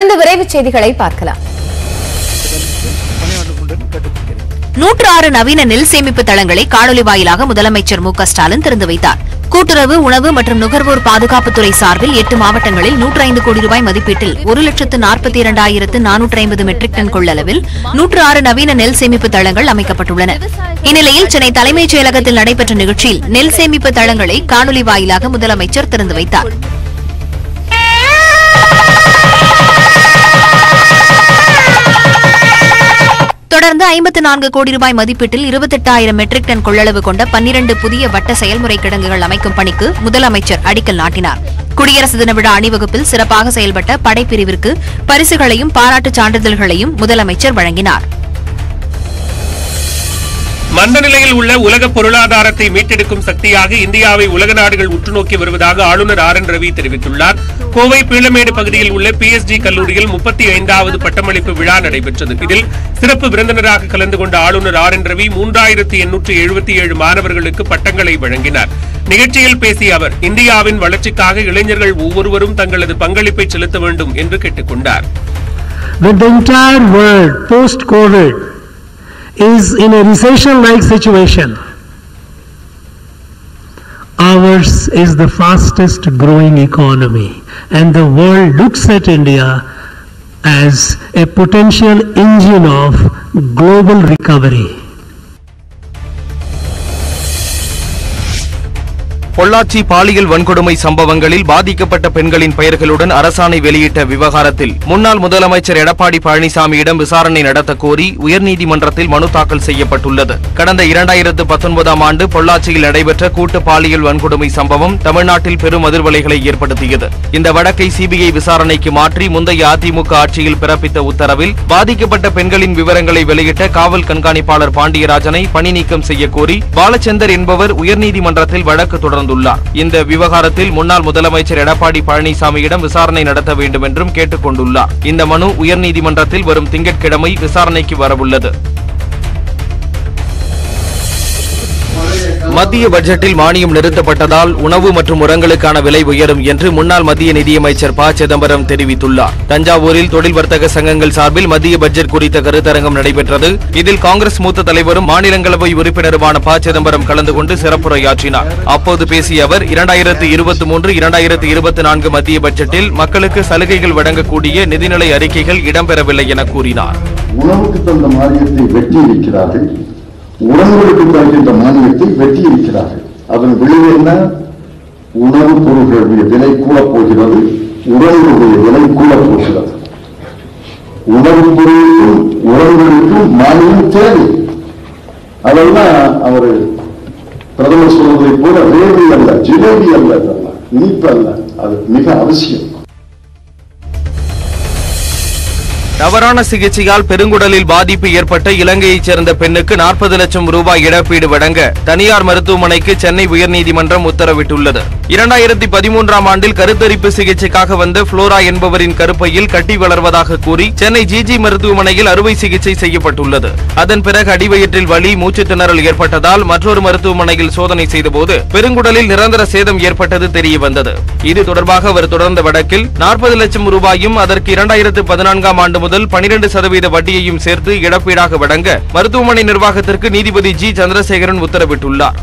தொடர்ந்து விரைவுச் செய்திகளை பார்க்கலாம் நூற்று ஆறு நவீன நெல் சேமிப்பு தளங்களை காணொலி வாயிலாக முதலமைச்சர் மு க ஸ்டாலின் திறந்து வைத்தார் கூட்டுறவு உணவு மற்றும் நுகர்வோர் பாதுகாப்புத்துறை சார்பில் எட்டு மாவட்டங்களில் நூற்று ஐந்து கோடி ரூபாய் மதிப்பீட்டில் ஒரு லட்சத்து நாற்பத்தி இரண்டாயிரத்து நானூற்று ஐம்பது மெட்ரிக் டன் கொள்ளளவில் நூற்று ஆறு நவீன நெல் சேமிப்பு தளங்கள் அமைக்கப்பட்டுள்ளன இந்நிலையில் சென்னை தலைமைச் செயலகத்தில் நடைபெற்ற நிகழ்ச்சியில் நெல் சேமிப்பு தளங்களை காணொலி வாயிலாக முதலமைச்சர் திறந்து வைத்தார் தொடர்ந்து ஐம்பத்து நான்கு கோடி ரூபாய் மதிப்பீட்டில் இருபத்தெட்டாயிரம் மெட்ரிக் டன் கொள்ளளவு கொண்ட பன்னிரண்டு புதிய வட்ட செயல்முறை கிடங்குகள் அமைக்கும் பணிக்கு முதலமைச்சர் அடிக்கல் நாட்டினார் குடியரசு தின விழா அணிவகுப்பில் சிறப்பாக செயல்பட்ட படைப்பிரிவிற்கு பரிசுகளையும் பாராட்டுச் சான்றிதழ்களையும் முதலமைச்சர் வழங்கினார் மந்த நிலையில் உள்ள உலக பொருளாதாரத்தை மீட்டெடுக்கும் சக்தியாக இந்தியாவை உலக நாடுகள் உற்றுநோக்கி வருவதாக ஆளுநர் ஆர் என் ரவி தெரிவித்துள்ளார் கோவை பீளமேடு பகுதியில் உள்ள பிஎஸ்டி கல்லூரியில் முப்பத்தி ஐந்தாவது பட்டமளிப்பு விழா நடைபெற்றது இதில் சிறப்பு விருந்தினராக கலந்து கொண்ட ஆளுநர் ஆர் என் ரவி மூன்றாயிரத்தி எண்ணூற்று எழுபத்தி ஏழு மாணவர்களுக்கு பட்டங்களை வழங்கினார் நிகழ்ச்சியில் பேசிய அவர் இந்தியாவின் வளர்ச்சிக்காக இளைஞர்கள் ஒவ்வொருவரும் தங்களது பங்களிப்பை செலுத்த வேண்டும் என்று கேட்டுக் கொண்டார் When the entire world post-COVID is in a recession-like situation, ours is the fastest growing economy and the world looks at India as a potential engine of global recovery. Pollachi பாலியல் வன்கொடுமை சம்பவங்களில் பாதிக்கப்பட்ட பெண்களின் பெயர்களுடன் அரசாணை வெளியிட்ட விவகாரத்தில் முன்னாள் முதலமைச்சர் எடப்பாடி பழனிசாமியிடம் விசாரணை நடத்த கோரி உயர்நீதிமன்றத்தில் மனு தாக்கல் செய்யப்பட்டுள்ளது கடந்த இரண்டாயிரத்து பத்தொன்பதாம் ஆண்டு பொள்ளாச்சியில் நடைபெற்ற கூட்டு பாலியல் வன்கொடுமை சம்பவம் தமிழ்நாட்டில் பெரும் அதிர்வலைகளை ஏற்படுத்தியது இந்த வழக்கை சிபிஐ விசாரணைக்கு மாற்றி முந்தைய அதிமுக ஆட்சியில் பிறப்பித்த உத்தரவில் பாதிக்கப்பட்ட பெண்களின் விவரங்களை வெளியிட்ட காவல் கண்காணிப்பாளர் பாண்டியராஜனை பணி நீக்கம் செய்ய கோரி பாலச்சந்தர் என்பவர் உயர்நீதிமன்றத்தில் வழக்கு தொடர்ந்துள்ளார் இந்த விவகாரத்தில் முன்னாள் முதலமைச்சர் எடப்பாடி பழனிசாமியிடம் விசாரணை நடத்த வேண்டும் என்றும் கேட்டுக் கொண்டுள்ளார் இந்த மனு உயர்நீதிமன்றத்தில் வரும் திங்கட்கிழமை விசாரணைக்கு வரவுள்ளது மத்திய பட்ஜெட்டில் மானியம் நிறுத்தப்பட்டதால் உணவு மற்றும் உரங்களுக்கான விலை உயரும் என்று முன்னாள் மத்திய நிதியமைச்சர் ப சிதம்பரம் தெரிவித்துள்ளார் தஞ்சாவூரில் தொழில் வர்த்தக சங்கங்கள் சார்பில் மத்திய பட்ஜெட் குறித்த கருத்தரங்கம் நடைபெற்றது இதில் காங்கிரஸ் மூத்த தலைவரும் மாநிலங்களவை உறுப்பினருமான ப சிதம்பரம் கலந்து கொண்டு சிறப்புரையாற்றினார் அப்போது பேசிய அவர் இரண்டாயிரத்து இருபத்தி மூன்று இரண்டாயிரத்து இருபத்தி நான்கு மத்திய பட்ஜெட்டில் மக்களுக்கு சலுகைகள் வழங்கக்கூடிய நிதிநிலை அறிக்கைகள் இடம்பெறவில்லை என கூறினார் உணவுக்கு தந்த மானியத்தை வெட்டி இருக்கிறார்கள் உணவுகளுக்கு தருகின்ற மானியத்தை வெட்டி இருக்கிறார்கள் அதன் விளைவு என்ன உணவுப் பொருள்களுடைய விலை கூட போகிறது உணவுகளுடைய விலை கூட போகிறது உணவுப் பொருளுக்கும் உணவுகளுக்கும் மானியம் தேவை அதெல்லாம் அவர் பிரதமர் சொல்வதை போல ரேவி அல்ல ஜிலேபி அல்ல இதெல்லாம் இனிப்பு அல்ல அது மிக அவசியம் தவறான சிகிச்சையால் பெருங்குடலில் பாதிப்பு ஏற்பட்ட இலங்கையைச் சேர்ந்த பெண்ணுக்கு நாற்பது லட்சம் ரூபாய் இழப்பீடு வழங்க தனியார் மருத்துவமனைக்கு சென்னை உயர்நீதிமன்றம் உத்தரவிட்டுள்ளது இரண்டாயிரத்தி பதிமூன்றாம் ஆண்டில் கருத்தரிப்பு சிகிச்சைக்காக வந்த புளோரா என்பவரின் கருப்பையில் கட்டி வளர்வதாக கூறி சென்னை ஜிஜி மருத்துவமனையில் அறுவை சிகிச்சை செய்யப்பட்டுள்ளது அதன் பிறகு அடிவயிற்றில் வலி மூச்சு திணறல் ஏற்பட்டதால் மற்றொரு மருத்துவமனையில் சோதனை செய்தபோது பெருங்குடலில் நிரந்தர சேதம் ஏற்பட்டது தெரிய வந்தது இது தொடர்பாக அவர் தொடர்ந்த வழக்கில் நாற்பது லட்சம் ரூபாயும் அதற்கு இரண்டாயிரத்து பதினான்காம் ஆண்டு முதல் பனிரெண்டு சதவீத வட்டியையும் சேர்த்து இழப்பீடாக வழங்க மருத்துவமனை நிர்வாகத்திற்கு நீதிபதி ஜி சந்திரசேகரன் உத்தரவிட்டுள்ளார்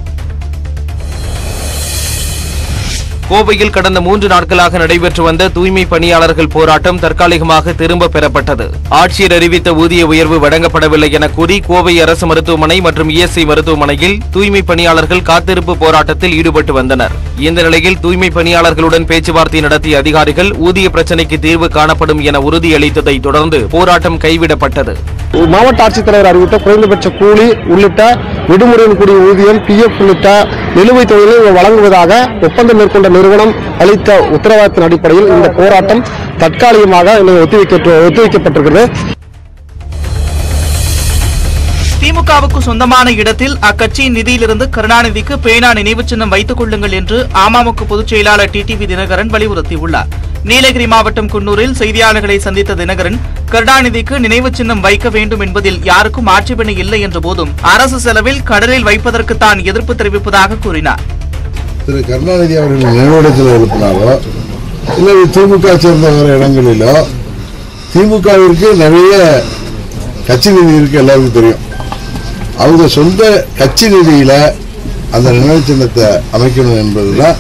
கோவையில் கடந்த மூன்று நாட்களாக நடைபெற்று வந்த தூய்மை பணியாளர்கள் போராட்டம் தற்காலிகமாக திரும்ப பெறப்பட்டது ஆட்சியர் அறிவித்த ஊதிய உயர்வு வழங்கப்படவில்லை என கூறி கோவை அரசு மருத்துவமனை மற்றும் இஎஸ்ஐ மருத்துவமனையில் தூய்மை பணியாளர்கள் காத்திருப்பு போராட்டத்தில் ஈடுபட்டு வந்தனர் இந்த நிலையில் தூய்மை பணியாளர்களுடன் பேச்சுவார்த்தை நடத்திய அதிகாரிகள் ஊதிய பிரச்சினைக்கு தீர்வு காணப்படும் என உறுதியளித்ததை தொடர்ந்து போராட்டம் கைவிடப்பட்டது மாவட்ட ஆட்சித்தலைவர் அறிவித்த குறைந்தபட்ச கூலி உள்ளிட்ட விடுமுறையின் கூடிய ஊதியம் பிஎஃப் உள்ளிட்ட நிலுவைத் தொகைகளை வழங்குவதாக ஒப்பந்தம் மேற்கொண்ட நிறுவனம் அளித்த உத்தரவாதத்தின் அடிப்படையில் இந்த போராட்டம் தற்காலிகமாக இன்னும் ஒத்திவைக்க ஒத்திவைக்கப்பட்டிருக்கிறது திமுகவுக்கு சொந்தமான இடத்தில் அக்கட்சியின் நிதியிலிருந்து கருணாநிதிக்கு பேனா நினைவுச் சின்னம் வைத்துக் கொள்ளுங்கள் என்று அமமுக பொதுச் செயலாளர் டிடிவி தினகரன் வலியுறுத்தியுள்ளார் நீலகிரி மாவட்டம் குன்னூரில் செய்தியாளர்களை சந்தித்த தினகரன் கருணாநிதிக்கு நினைவுச் சின்னம் வைக்க வேண்டும் என்பதில் யாருக்கும் ஆட்சேபனை இல்லை என்ற போதும் அரசு செலவில் கடலில் வைப்பதற்கு தான் எதிர்ப்பு தெரிவிப்பதாக கூறினார் திரு கருணாநிதி அவர்கள் நினைவிடத்தில் எழுப்பினாலோ இல்லை திமுக சேர்ந்த வேறு இடங்களிலோ திமுகவிற்கு நிறைய கட்சி நிதி இருக்கு எல்லாருக்கும் தெரியும் அவங்க சொந்த கட்சி நிதியில அந்த நினைவு சின்னத்தை அமைக்கணும் என்பதுதான்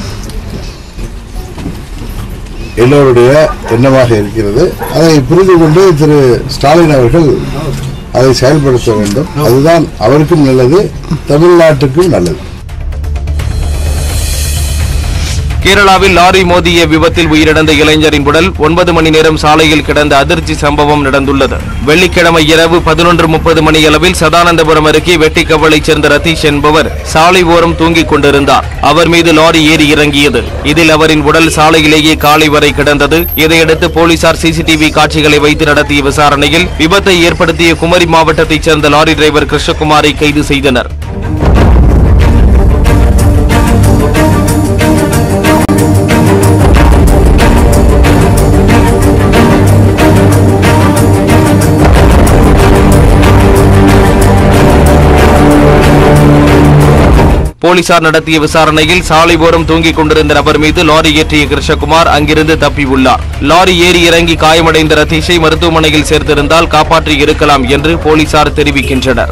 எல்லோருடைய எண்ணமாக இருக்கிறது அதை புரிந்து கொண்டு திரு ஸ்டாலின் அவர்கள் அதை செயல்படுத்த வேண்டும் அதுதான் அவருக்கும் நல்லது தமிழ்நாட்டுக்கும் நல்லது கேரளாவில் லாரி மோதிய விபத்தில் உயிரிழந்த இளைஞரின் உடல் ஒன்பது மணி நேரம் சாலையில் கிடந்த அதிர்ச்சி சம்பவம் நடந்துள்ளது வெள்ளிக்கிழமை இரவு பதினொன்று முப்பது மணியளவில் சதானந்தபுரம் அருகே வெட்டிக்கவளைச் சேர்ந்த ரதீஷ் என்பவர் சாலை ஓரம் தூங்கிக் கொண்டிருந்தார் அவர் மீது லாரி ஏறி இறங்கியது இதில் அவரின் உடல் சாலையிலேயே காலை வரை கிடந்தது இதையடுத்து போலீசார் சிசிடிவி காட்சிகளை வைத்து நடத்திய விசாரணையில் விபத்தை ஏற்படுத்திய குமரி மாவட்டத்தைச் சேர்ந்த லாரி டிரைவர் கிருஷ்ணகுமாரை கைது செய்தனர் போலீசார் நடத்திய விசாரணையில் சாலை ஓரம் தூங்கிக் கொண்டிருந்த நபர் மீது லாரி ஏற்றிய கிருஷ்ணகுமார் அங்கிருந்து தப்பியுள்ளார் லாரி ஏறி இறங்கி காயமடைந்த ரதீஷை மருத்துவமனையில் சேர்த்திருந்தால் காப்பாற்றி இருக்கலாம் என்று போலீசார் தெரிவிக்கின்றனர்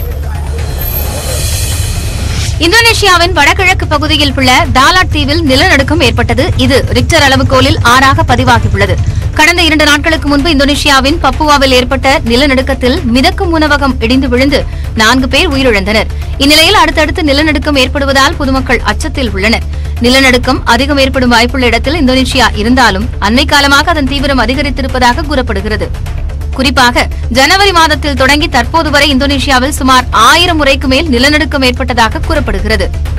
இந்தோனேஷியாவின் வடகிழக்கு பகுதியில் உள்ள தாலாட் தீவில் நிலநடுக்கம் ஏற்பட்டது இது ரிக்டர் அளவுகோலில் ஆறாக பதிவாகியுள்ளது கடந்த இரண்டு நாட்களுக்கு முன்பு இந்தோனேஷியாவின் பப்புவாவில் ஏற்பட்ட நிலநடுக்கத்தில் மிதக்கும் உணவகம் இடிந்து விழுந்து நான்கு பேர் உயிரிழந்தனர் இந்நிலையில் அடுத்தடுத்து நிலநடுக்கம் ஏற்படுவதால் பொதுமக்கள் அச்சத்தில் உள்ளனர் நிலநடுக்கம் அதிகம் ஏற்படும் வாய்ப்புள்ள இடத்தில் இந்தோனேஷியா இருந்தாலும் அண்மை காலமாக அதன் தீவிரம் அதிகரித்திருப்பதாக கூறப்படுகிறது குறிப்பாக ஜனவரி மாதத்தில் தொடங்கி தற்போது வரை இந்தோனேஷியாவில் சுமார் ஆயிரம் முறைக்கு மேல் நிலநடுக்கம் ஏற்பட்டதாக கூறப்படுகிறது